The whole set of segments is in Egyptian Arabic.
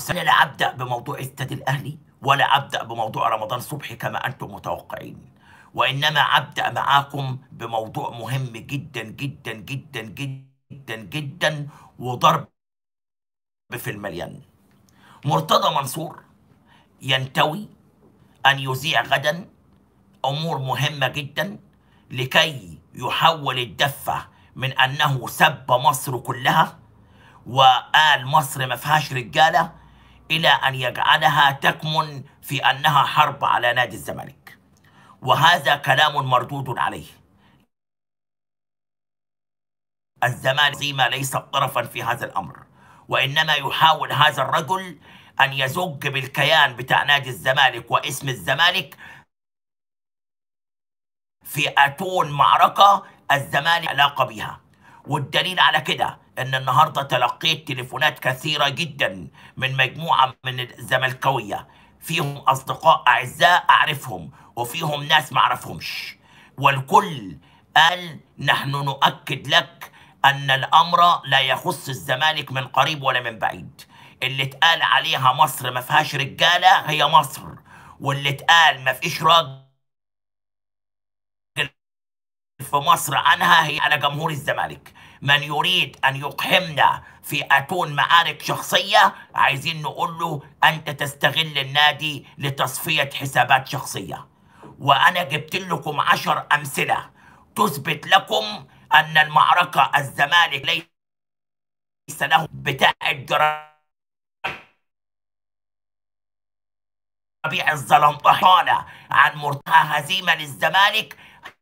أنا لا أبدأ بموضوع استاد الأهلي ولا أبدأ بموضوع رمضان صبحي كما أنتم متوقعين وإنما أبدأ معاكم بموضوع مهم جدا جدا جدا جدا جدا وضرب في المليان مرتضى منصور ينتوي أن يذيع غدا أمور مهمة جدا لكي يحول الدفة من أنه سب مصر كلها وقال مصر ما فيهاش رجالة إلى أن يجعلها تكمن في أنها حرب على نادي الزمالك وهذا كلام مردود عليه الزمالك زيما ليس طرفا في هذا الأمر وإنما يحاول هذا الرجل أن يزج بالكيان بتاع نادي الزمالك واسم الزمالك في أتون معركة الزمالك علاقة بها والدليل على كده ان النهارده تلقيت تليفونات كثيره جدا من مجموعه من الزملكاويه فيهم اصدقاء اعزاء اعرفهم وفيهم ناس ما اعرفهمش والكل قال نحن نؤكد لك ان الامر لا يخص الزمالك من قريب ولا من بعيد اللي اتقال عليها مصر ما فيهاش رجاله هي مصر واللي اتقال ما فيش راجل في مصر عنها هي على جمهور الزمالك من يريد أن يقحمنا في أتون معارك شخصية عايزين نقول له أنت تستغل النادي لتصفية حسابات شخصية وأنا جبت لكم عشر أمثلة تثبت لكم أن المعركة الزمالك ليس له بتاع ربيع الزلمطحانة عن مرتها هزيمة للزمالك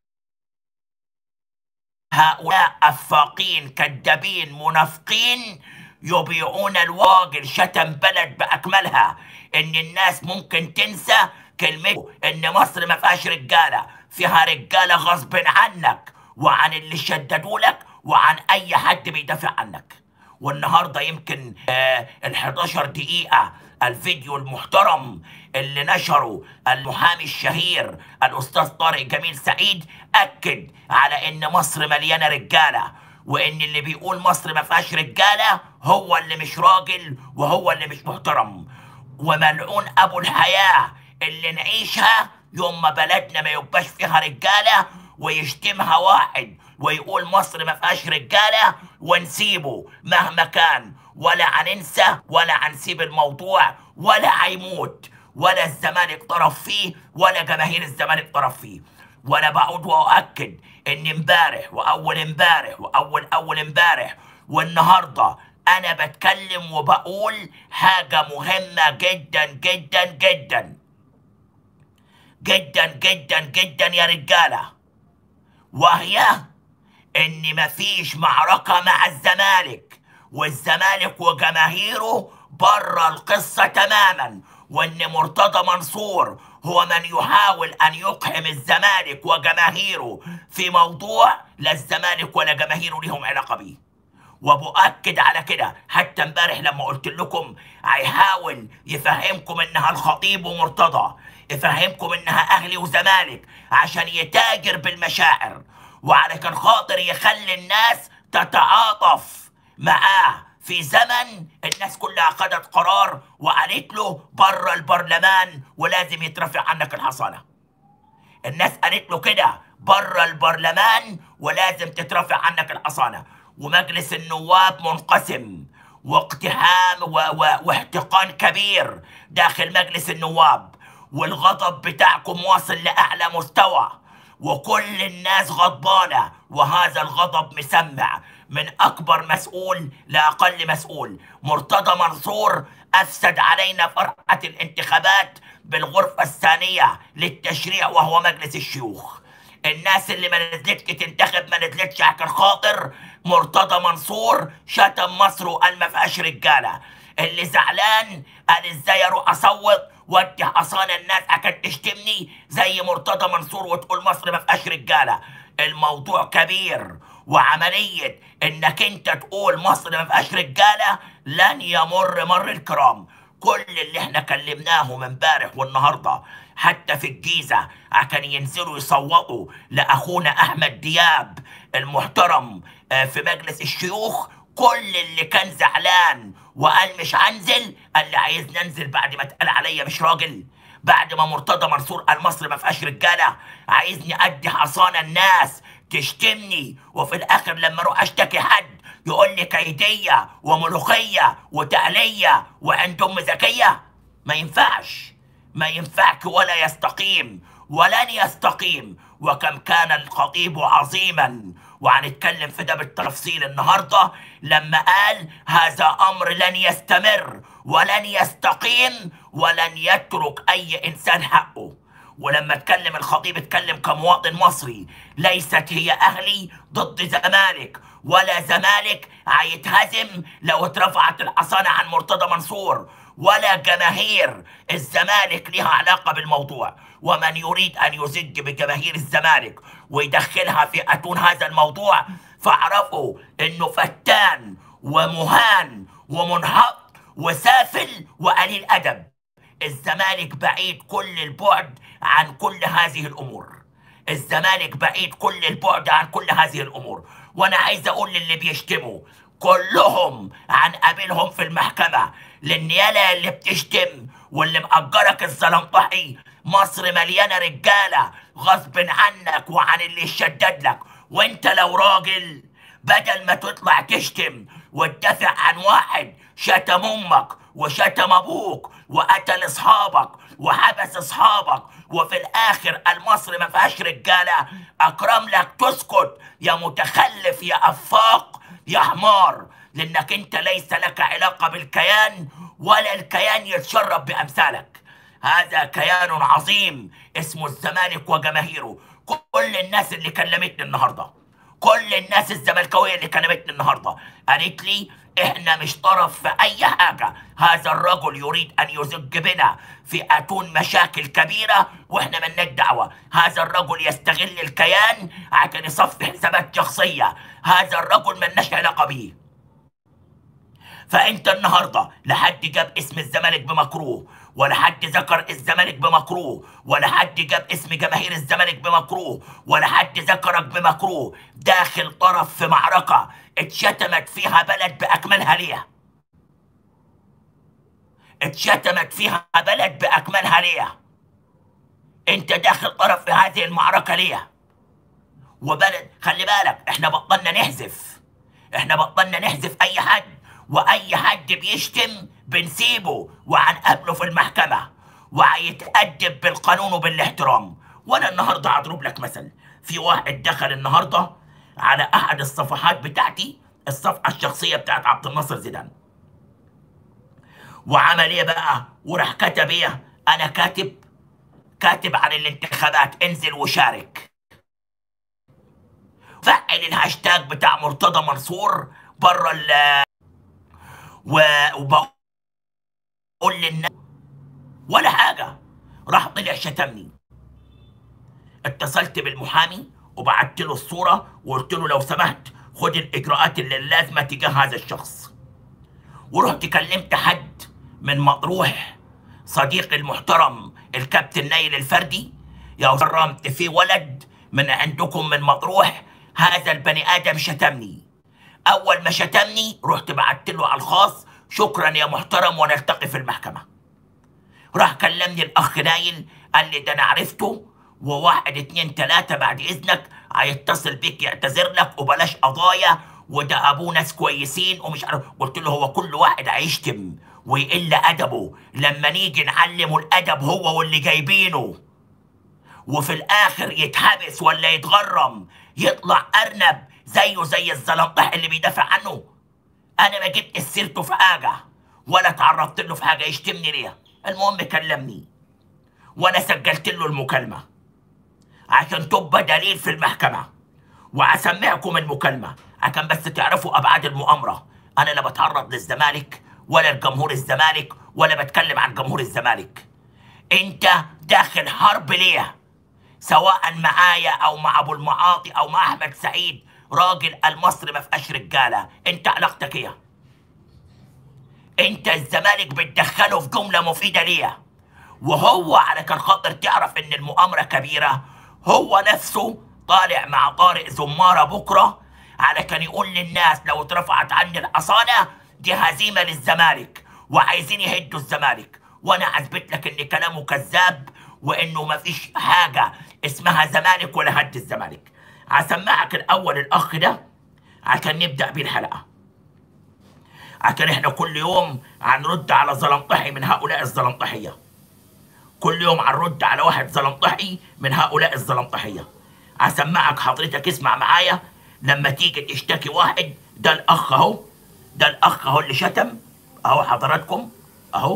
هؤلاء أفاقين كذابين منافقين يبيعون الواجل شتم بلد بأكملها إن الناس ممكن تنسى كلمة إن مصر ما فيهاش رجالة فيها رجالة غصب عنك وعن اللي شددوا لك وعن أي حد بيدافع عنك والنهارده يمكن آه ال 11 دقيقة الفيديو المحترم اللي نشره المحامي الشهير الأستاذ طارق جميل سعيد أكد على إن مصر مليانة رجالة وإن اللي بيقول مصر ما فيهاش رجالة هو اللي مش راجل وهو اللي مش محترم وملعون أبو الحياة اللي نعيشها يوم ما بلدنا ما يبقاش فيها رجالة ويشتمها واحد ويقول مصر ما فيهاش رجاله ونسيبه مهما كان ولا هننسى ولا هنسيب الموضوع ولا هيموت ولا الزمالك طرف فيه ولا جماهير الزمالك طرف فيه وانا بعود واؤكد ان امبارح واول امبارح واول اول امبارح والنهارده انا بتكلم وبقول حاجه مهمه جدا جدا جدا جدا جدا جدا يا رجاله وهي ان مفيش معركة مع الزمالك والزمالك وجماهيره بره القصة تماما وان مرتضى منصور هو من يحاول ان يقحم الزمالك وجماهيره في موضوع لا الزمالك ولا جماهيره لهم علاقة بيه وبؤكد على كده حتى امبارح لما قلت لكم هيحاول يفهمكم انها الخطيب ومرتضى يفهمكم انها اهلي وزمالك عشان يتاجر بالمشاعر وعلى كان خاطر يخلي الناس تتعاطف معاه في زمن الناس كلها خدت قرار وقالت له بره البرلمان ولازم يترفع عنك الحصانه الناس قالت له كده بره البرلمان ولازم تترفع عنك الحصانه ومجلس النواب منقسم واقتحام و... و... واحتقان كبير داخل مجلس النواب والغضب بتاعكم واصل لأعلى مستوى وكل الناس غضبانة وهذا الغضب مسمع من أكبر مسؤول لأقل مسؤول مرتضى منصور أفسد علينا فرحة الانتخابات بالغرفة الثانية للتشريع وهو مجلس الشيوخ الناس اللي ما نزلتش تنتخب ما نزلتش عشان خاطر مرتضى منصور شتم مصر وقال ما فيهاش رجاله اللي زعلان قال ازاي اروح اصوت وادي حصانه الناس عشان تشتمني زي مرتضى منصور وتقول مصر ما فيهاش رجاله الموضوع كبير وعمليه انك انت تقول مصر ما فيهاش رجاله لن يمر مر الكرام كل اللي احنا كلمناه من امبارح والنهارده حتى في الجيزه عشان ينزلوا يصوتوا لاخونا احمد دياب المحترم آه، في مجلس الشيوخ كل اللي كان زعلان وقال مش هنزل قال لي عايزني انزل بعد ما اتقال عليا مش راجل بعد ما مرتضى منصور قال مصر ما فيهاش رجاله عايزني ادي حصانه الناس تشتمني وفي الاخر لما اروح اشتكي حد يقول لي كيديه وملوخيه وتقليه وعند ام ذكيه ما ينفعش ما ينفعك ولا يستقيم ولن يستقيم وكم كان الخطيب عظيما وهنتكلم في ده بالتفصيل النهارده لما قال هذا امر لن يستمر ولن يستقيم ولن يترك اي انسان حقه ولما اتكلم الخطيب اتكلم كمواطن مصري ليست هي اهلي ضد زمالك ولا زمالك هيتهزم لو اترفعت الحصانه عن مرتضى منصور ولا جماهير الزمالك لها علاقه بالموضوع ومن يريد ان يزج بجماهير الزمالك ويدخلها في اتون هذا الموضوع فاعرفوا انه فتان ومهان ومنحط وسافل وقليل ادب الزمالك بعيد كل البعد عن كل هذه الامور الزمالك بعيد كل البعد عن كل هذه الامور وانا عايز اقول للي بيشتموا كلهم هنقابلهم في المحكمه للنيالة اللي بتشتم واللي مأجرك الزلمطحي مصر مليانه رجاله غصب عنك وعن اللي شدد لك وانت لو راجل بدل ما تطلع تشتم وتدافع عن واحد شتم امك وشتم ابوك وقتل اصحابك وحبس اصحابك وفي الاخر قال مصر ما فيهاش رجاله اكرم لك تسكت يا متخلف يا افاق يا حمار لانك انت ليس لك علاقه بالكيان ولا الكيان يتشرب بامثالك هذا كيان عظيم اسمه الزمالك وجماهيره كل الناس اللي كلمتني النهارده كل الناس الزملكاويه اللي كلمتني النهارده قالت لي احنا مش طرف في اي حاجه هذا الرجل يريد ان يزج بنا في اتون مشاكل كبيره واحنا مالناش دعوه هذا الرجل يستغل الكيان عشان يصفي حسابات شخصيه هذا الرجل مالناش علاقه بيه فانت النهارده لا حد جاب اسم الزمالك بمكروه ولا حد ذكر الزمالك بمكروه ولا حد جاب اسم جماهير الزمالك بمكروه ولا حد ذكرك بمكروه داخل طرف في معركه اتشتمت فيها بلد باكملها ليه اتشتمت فيها بلد باكملها ليه انت داخل طرف في هذه المعركه ليه وبلد خلي بالك احنا بطلنا نحذف احنا بطلنا نحذف اي حد واي حد بيشتم بنسيبه وهنقابله في المحكمه وهيتأدب بالقانون وبالاحترام وانا النهارده هضرب لك مثل في واحد دخل النهارده على احد الصفحات بتاعتي الصفحه الشخصيه بتاعت عبد الناصر زيدان وعمل ايه بقى وراح كتب ايه انا كاتب كاتب عن الانتخابات انزل وشارك فعل الهاشتاج بتاع مرتضى منصور بره ال و... وبقول للناس ولا حاجة راح طلع شتمني اتصلت بالمحامي وبعت له الصورة وقلت له لو سمحت خد الإجراءات اللي اللازمة تجاه هذا الشخص ورحت كلمت حد من مطروح صديقي المحترم الكابتن نايل الفردي يا كرمت في ولد من عندكم من مطروح هذا البني آدم شتمني اول ما شتمني رحت بعت له على الخاص شكرا يا محترم ونلتقي في المحكمه راح كلمني الاخ نايل قال لي ده انا عرفته وواحد اتنين تلاته بعد اذنك هيتصل بيك يعتذر لك وبلاش قضايا وده ابوه ناس كويسين ومش عارف قلت له هو كل واحد هيشتم ويقل ادبه لما نيجي نعلمه الادب هو واللي جايبينه وفي الاخر يتحبس ولا يتغرم يطلع ارنب زيه زي الزلمطح اللي بيدافع عنه انا ما جبت سيرته في حاجه ولا تعرضت له في حاجه يشتمني ليه المهم كلمني وانا سجلت له المكالمه عشان تبقى دليل في المحكمه واسمعكم المكالمه عشان بس تعرفوا ابعاد المؤامره انا لا بتعرض للزمالك ولا لجمهور الزمالك ولا بتكلم عن جمهور الزمالك انت داخل حرب ليه سواء معايا او مع ابو المعاطي او مع احمد سعيد راجل المصري ما فيهاش رجاله انت علاقتك ايه انت الزمالك بتدخله في جمله مفيده ليه وهو على كان خاطر تعرف ان المؤامره كبيره هو نفسه طالع مع طارق زماره بكره على كان يقول للناس لو اترفعت عني الحصانه دي هزيمه للزمالك وعايزين يهدوا الزمالك وانا اثبت لك ان كلامه كذاب وانه مفيش حاجه اسمها زمالك ولا هد الزمالك هسمعك الاول الاخ ده عشان نبدا بيه الحلقه عشان احنا كل يوم هنرد على زلمطحي من هؤلاء الزلمطحيه كل يوم هنرد على واحد زلمطحي من هؤلاء الزلمطحيه هسمعك حضرتك اسمع معايا لما تيجي تشتكي واحد ده الاخ اهو ده الاخ اهو اللي شتم اهو حضراتكم اهو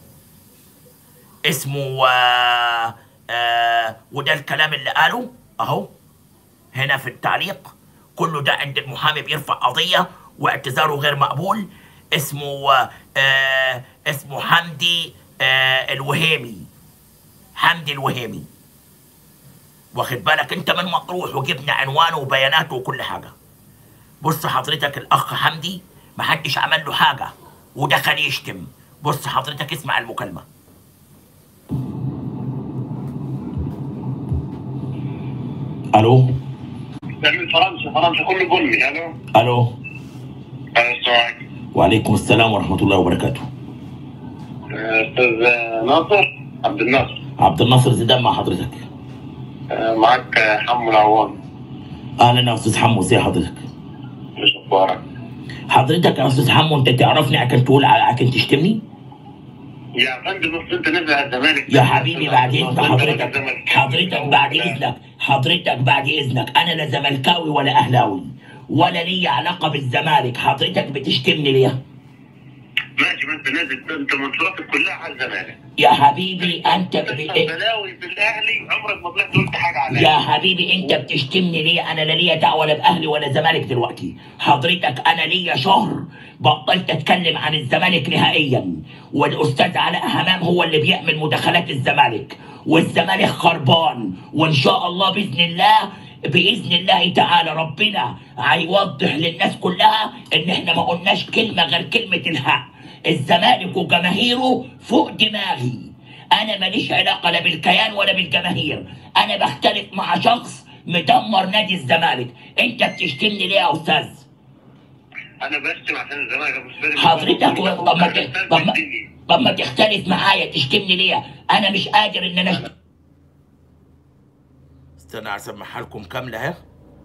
اسمه آه آه وده الكلام اللي قاله اهو هنا في التعليق كله ده عند المحامي بيرفع قضيه واعتذاره غير مقبول اسمه آه آه اسمه حمدي آه الوهيمي حمدي الوهيمي واخد بالك انت من مطروح وجبنا عنوانه وبياناته وكل حاجه بص حضرتك الاخ حمدي محدش عمل له حاجه ودخل يشتم بص حضرتك اسمع المكالمه الو ده من فرنسا فرنسا كله بني الو الو السلام عليكم وعليكم السلام ورحمه الله وبركاته استاذ ناصر عبد الناصر عبد الناصر زيدان مع حضرتك آه، معك حمو العوان اهلا يا استاذ حمو ازي حضرتك ايش اخبارك؟ حضرتك يا استاذ حمو انت تعرفني عشان تقول عشان تشتمني يا فندم اصل انت نازل على الزمالك يا حبيبي بعد اذنك أنت حضرتك راجل زملكاوي. حضرتك بعد اذنك حضرتك بعد اذنك انا لا زملكاوي ولا اهلاوي ولا لي علاقه بالزمالك حضرتك بتشتمني ليه ماشي ما انت نازل انت منشوراتك كلها على الزمالك يا حبيبي انت انت ب... بلاوي في الاهلي عمرك ما طلعت قلت حاجه عليا يا حبيبي انت بتشتمني ليه انا لا ليا دعوه لا باهلي ولا زمالك دلوقتي حضرتك انا ليا شهر بطلت اتكلم عن الزمالك نهائيا والاستاذ علاء همام هو اللي بيعمل مداخلات الزمالك والزمالك خربان وان شاء الله باذن الله باذن الله تعالى ربنا هيوضح للناس كلها ان احنا ما قلناش كلمه غير كلمه الحق الزمالك وجماهيره فوق دماغي انا ماليش علاقه لا بالكيان ولا بالجماهير انا بختلف مع شخص مدمر نادي الزمالك انت بتشتمني ليه يا استاذ انا بشتم عشان الزمالك بالنسبه لي حضرتك و- طب ما ت- أستاذ طب ما- الدنيا. طب ما تختلف معايا تشتمني ليه انا مش قادر ان انا أشت- استنى اسمعها لكم كامله اهي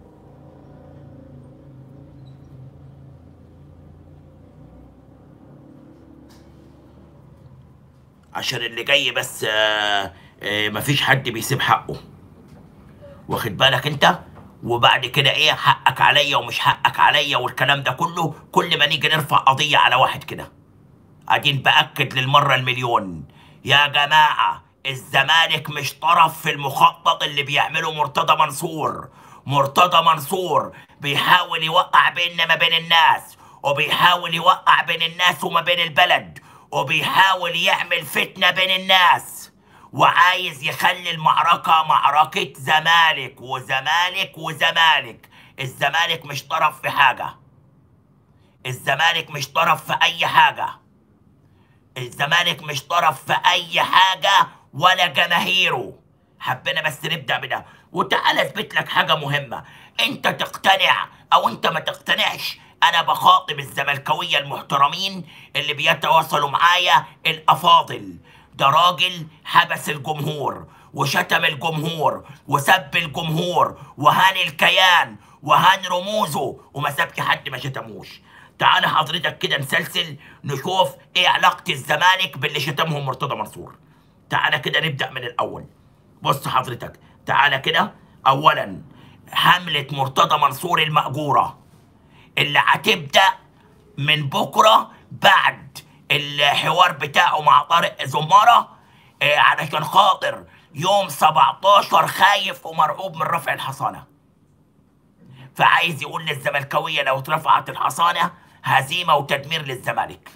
عشان اللي جاي بس آه، آه، مفيش حد بيسيب حقه واخد بالك انت وبعد كده ايه حقك عليا ومش حقك عليا والكلام ده كله كل ما نيجي نرفع قضية على واحد كده ادين باكد للمرة المليون يا جماعة الزمالك مش طرف في المخطط اللي بيعمله مرتضى منصور مرتضى منصور بيحاول يوقع بيننا ما بين الناس وبيحاول يوقع بين الناس وما بين البلد وبيحاول يعمل فتنة بين الناس وعايز يخلي المعركة معركة زمالك وزمالك وزمالك الزمالك مش طرف في حاجة الزمالك مش طرف في أي حاجة الزمالك مش طرف في أي حاجة ولا جماهيره حبينا بس نبدأ بده وتعالى اثبت لك حاجة مهمة انت تقتنع او انت ما تقتنعش انا بخاطب الزملكاوية المحترمين اللي بيتواصلوا معايا الافاضل ده راجل حبس الجمهور وشتم الجمهور وسب الجمهور وهان الكيان وهان رموزه وما سابش حد ما شتموش تعال حضرتك كده نسلسل نشوف ايه علاقة الزمالك باللي شتمهم مرتضى منصور تعال كده نبدأ من الأول بص حضرتك تعال كده أولا حملة مرتضى منصور المأجورة اللي هتبدأ من بكرة بعد الحوار بتاعه مع طارق زمارة آه، علشان خاطر يوم 17 خايف ومرعوب من رفع الحصانة فعايز يقول للزملكاوية لو اترفعت الحصانة هزيمة وتدمير للزمالك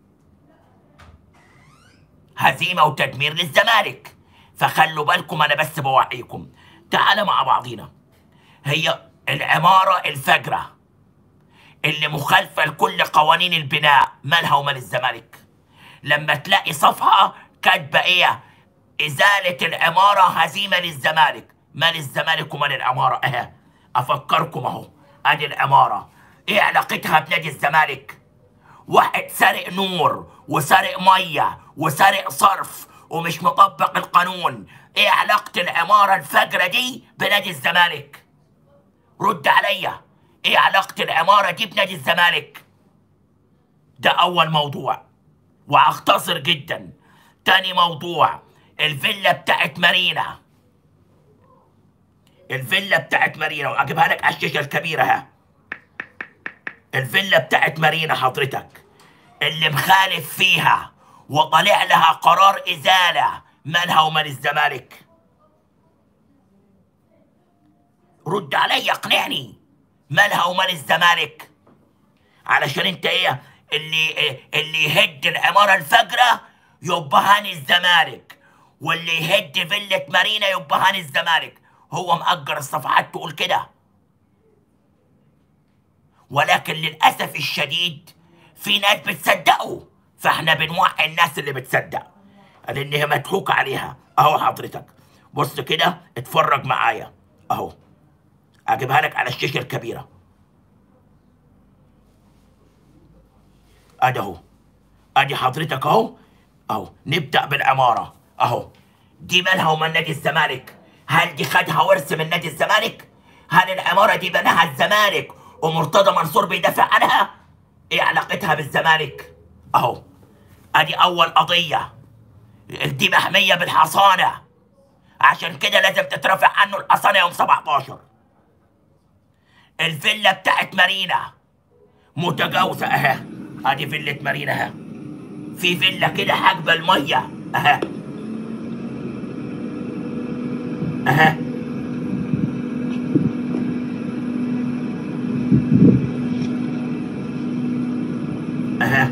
هزيمة وتدمير للزمالك فخلوا بالكم أنا بس بوعيكم تعال مع بعضينا هي العمارة الفجرة اللي مخالفة لكل قوانين البناء مالها ومال الزمالك لما تلاقي صفحة كاتبة ايه إزالة العمارة هزيمة للزمالك مال الزمالك ومال العمارة اهي أفكركم أهو ادي العماره ايه علاقتها بنادي الزمالك واحد سارق نور وسارق ميه وسارق صرف ومش مطبق القانون ايه علاقة العمارة الفجرة دي بنادي الزمالك رد عليا ايه علاقة العمارة دي بنادي الزمالك ده اول موضوع وهختصر جدا تاني موضوع الفيلا بتاعت مارينا الفيلا بتاعت مارينا واجيبها لك على الشاشة الكبيرة ها الفيلا بتاعت مارينا حضرتك اللي مخالف فيها وطلع لها قرار إزالة مالها ومال الزمالك رد علي اقنعني مالها ومال الزمالك علشان انت ايه اللي اللي يهد العمارة الفجرة يبقى هاني الزمالك واللي يهد فيلة مارينا يبقى هاني الزمالك هو مأجر الصفحات تقول كده ولكن للأسف الشديد في ناس بتصدقه فاحنا بنوعي الناس اللي بتصدق لان هي مضحوك عليها اهو حضرتك بص كده اتفرج معايا اهو اجيبها لك على الشاشه الكبيره ادي اهو ادي حضرتك اهو اهو نبدا بالعماره اهو دي مالها ومال نادي الزمالك هل دي خدها ورث من نادي الزمالك هل العماره دي بناها الزمالك ومرتضى منصور بيدافع عنها ايه علاقتها بالزمالك اهو ادي اول قضيه دي محميه بالحصانه عشان كده لازم تترفع عنه الحصانه يوم 17 الفيلا بتاعت مارينا متجاوزه اهي ادي فيلا مارينا اهي في فيلا كده حاجبه الميه اهي اهي اهي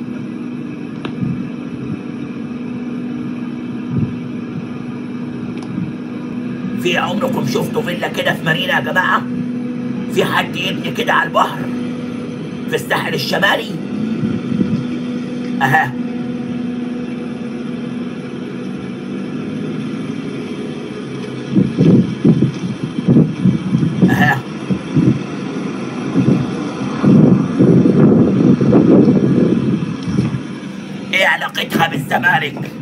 في عمركم شفتوا فيلا كده في مارينا يا جماعة؟ في حد يبني كده على البحر في الساحل الشمالي؟ أها أها إيه علاقتها بالزمالك؟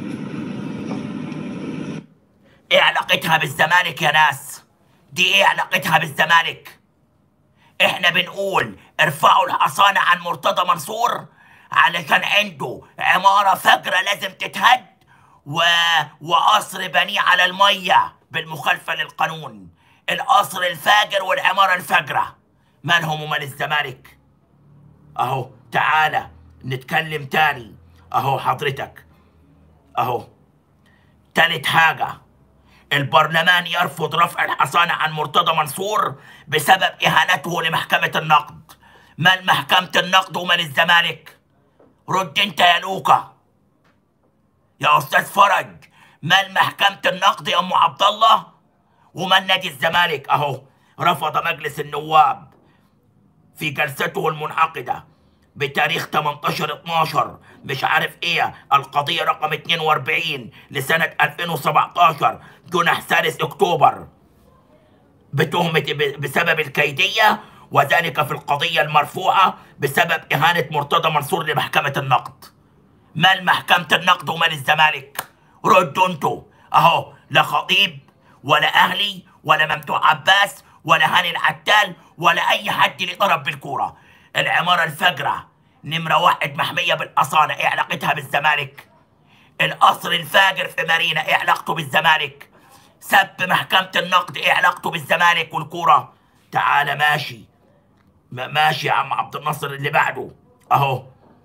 ايه علاقتها بالزمالك يا ناس دي ايه علاقتها بالزمالك احنا بنقول ارفعوا الحصانة عن مرتضى منصور علشان عنده عمارة فجرة لازم تتهد و... وقصر بنيه على المية بالمخالفة للقانون القصر الفاجر والعمارة الفجرة مالهم ومال الزمالك اهو تعالى نتكلم تاني اهو حضرتك اهو تالت حاجة البرلمان يرفض رفع الحصانة عن مرتضى منصور بسبب إهانته لمحكمة النقد مال محكمة النقد ومال الزمالك رد انت يا لوكا يا أستاذ فرج مال محكمة النقد يا أم عبد الله ومال نادي الزمالك أهو رفض مجلس النواب في جلسته المنعقدة بتاريخ 18 12 مش عارف ايه القضية رقم 42 لسنة 2017 جنح ثالث اكتوبر بتهمة ب- بسبب الكيدية وذلك في القضية المرفوعة بسبب إهانة مرتضى منصور لمحكمة النقد مال محكمة النقد ومال الزمالك ردوا انتوا اهو لا خطيب ولا اهلي ولا ممدوح عباس ولا هاني العتال ولا اي حد اللي ضرب بالكورة العمارة الفجرة نمرة واحد محمية بالأصالة ايه علاقتها بالزمالك القصر الفاجر في مارينا ايه علاقته بالزمالك سب محكمة النقد ايه علاقته بالزمالك والكورة تعالى ماشي ما- ماشي يا عم عبد الناصر اللي بعده اهو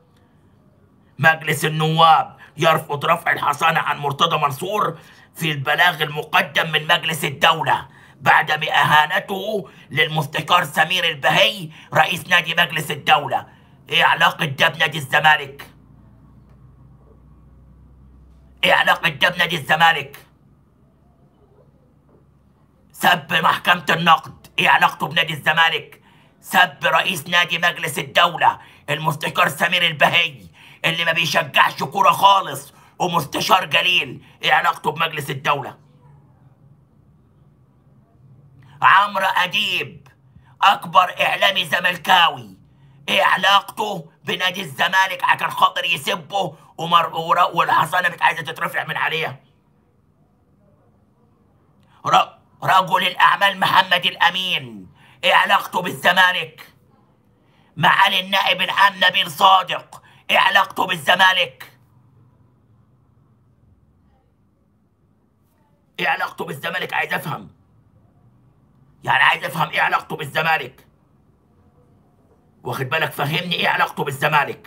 مجلس النواب يرفض رفع الحصانة عن مرتضى منصور في البلاغ المقدم من مجلس الدولة بعد إهانته للمستشار سمير البهي رئيس نادي مجلس الدولة إيه علاقة ده بنادي الزمالك؟ إيه علاقة ده بنادي الزمالك؟ سب محكمة النقد إيه علاقته بنادي الزمالك؟ سب رئيس نادي مجلس الدولة المستشار سمير البهي اللي ما بيشجعش كورة خالص ومستشار جليل إيه علاقته بمجلس الدولة؟ عمرو أديب اكبر اعلامي زملكاوي ايه علاقته بنادي الزمالك عشان خاطر يسبه ومر... ور- والحصانه مش عايزه تترفع من عليها ر... رجل الاعمال محمد الامين ايه علاقته بالزمالك معالي النائب العام نبيل صادق ايه علاقته بالزمالك ايه علاقته بالزمالك عايز افهم يعني عايز افهم ايه علاقته بالزمالك واخد بالك فهمني ايه علاقته بالزمالك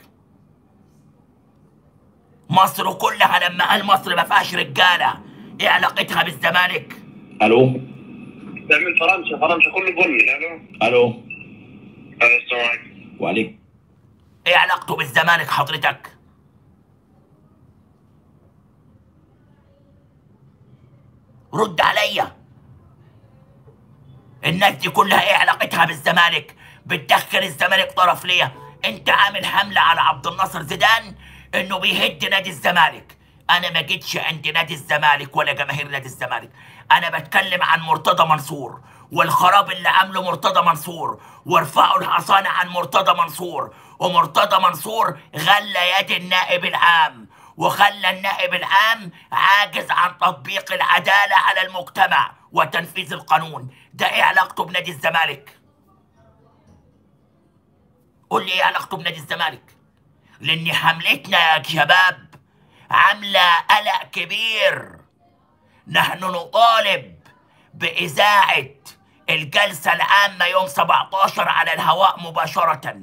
مصر كلها لما قال مصر ما فيهاش رجاله ايه علاقتها بالزمالك الو تعمل فرنسا فرنسا كله بني الو الو الو السلام عليكم وعليكم ايه علاقته بالزمالك حضرتك رد عليا الناس دي كلها ايه علاقتها بالزمالك بتدخل الزمالك طرف ليه انت عامل حملة على عبد الناصر زيدان انه بيهد نادي الزمالك انا ما جيتش عند نادي الزمالك ولا جماهير نادي الزمالك انا بتكلم عن مرتضى منصور والخراب اللي عامله مرتضى منصور وارفعوا الحصانة عن مرتضى منصور ومرتضى منصور غلى يد النائب العام وخلى النائب العام عاجز عن تطبيق العدالة على المجتمع وتنفيذ القانون ده ايه علاقته بنادي الزمالك قول لي ايه علاقته بنادي الزمالك لان حملتنا يا شباب عاملة قلق كبير نحن نطالب بإذاعة الجلسة العامة يوم 17 على الهواء مباشرةً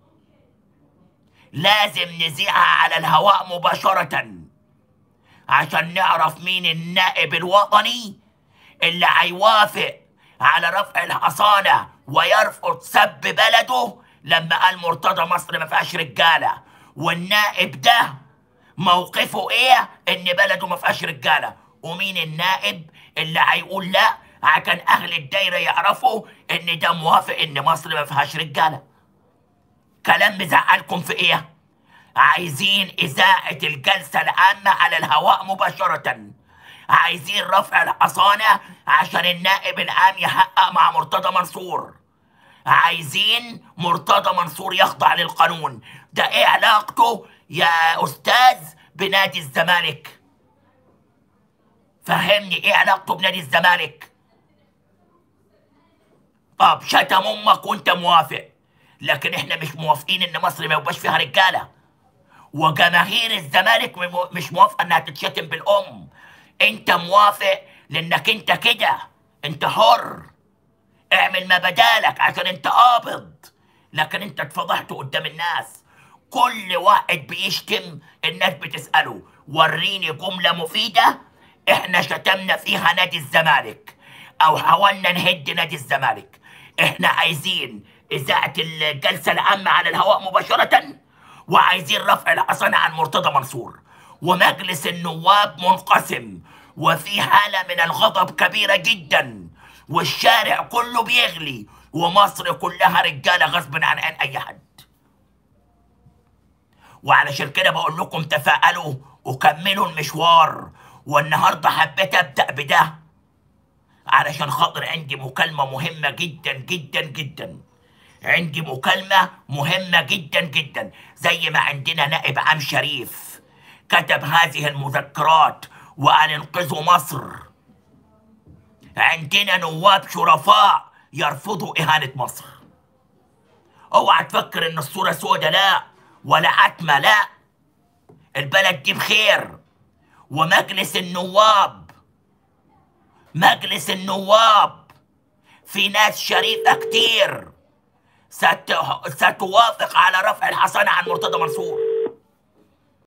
لازم نذيعها على الهواء مباشرة عشان نعرف مين النائب الوطني اللي هيوافق على رفع الحصانة ويرفض سب بلده لما قال مرتضى مصر ما فيهاش رجالة والنائب ده موقفه ايه ان بلده ما فيهاش رجالة ومين النائب اللي هيقول لا عشان اهل الدايرة يعرفوا ان ده موافق ان مصر ما فيهاش رجاله كلام مزعلكم في ايه؟ عايزين إذاعة الجلسة العامة على الهواء مباشرة عايزين رفع الحصانة عشان النائب العام يحقق مع مرتضى منصور عايزين مرتضى منصور يخضع للقانون ده ايه علاقته يا أستاذ بنادي الزمالك فهمني ايه علاقته بنادي الزمالك طب شتم امك وانت موافق لكن احنا مش موافقين ان مصر ما يبقاش فيها رجاله وجماهير الزمالك مم- مش موافقه انها تتشتم بالام انت موافق لانك انت كده انت حر اعمل ما بدالك عشان انت قابض لكن انت اتفضحت قدام الناس كل واحد بيشتم الناس بتسأله وريني جملة مفيدة احنا شتمنا فيها نادي الزمالك او حاولنا نهد نادي الزمالك احنا عايزين اذاعة الجلسة العامة على الهواء مباشرة وعايزين رفع الحصانة عن مرتضى منصور ومجلس النواب منقسم وفي حالة من الغضب كبيرة جدا والشارع كله بيغلي ومصر كلها رجالة غصب عن عن أي حد وعلشان كده بقول لكم تفائلوا وكملوا المشوار والنهارده حبيت ابدا بده علشان خاطر عندي مكالمه مهمه جدا جدا جدا عندي مكالمه مهمه جدا جدا زي ما عندنا نائب عام شريف كتب هذه المذكرات وقال انقذوا مصر عندنا نواب شرفاء يرفضوا اهانه مصر اوعى تفكر ان الصوره سودة لا ولا عتمه لا البلد دي بخير ومجلس النواب مجلس النواب في ناس شريفه كتير ست... ستوافق على رفع الحصانه عن مرتضى منصور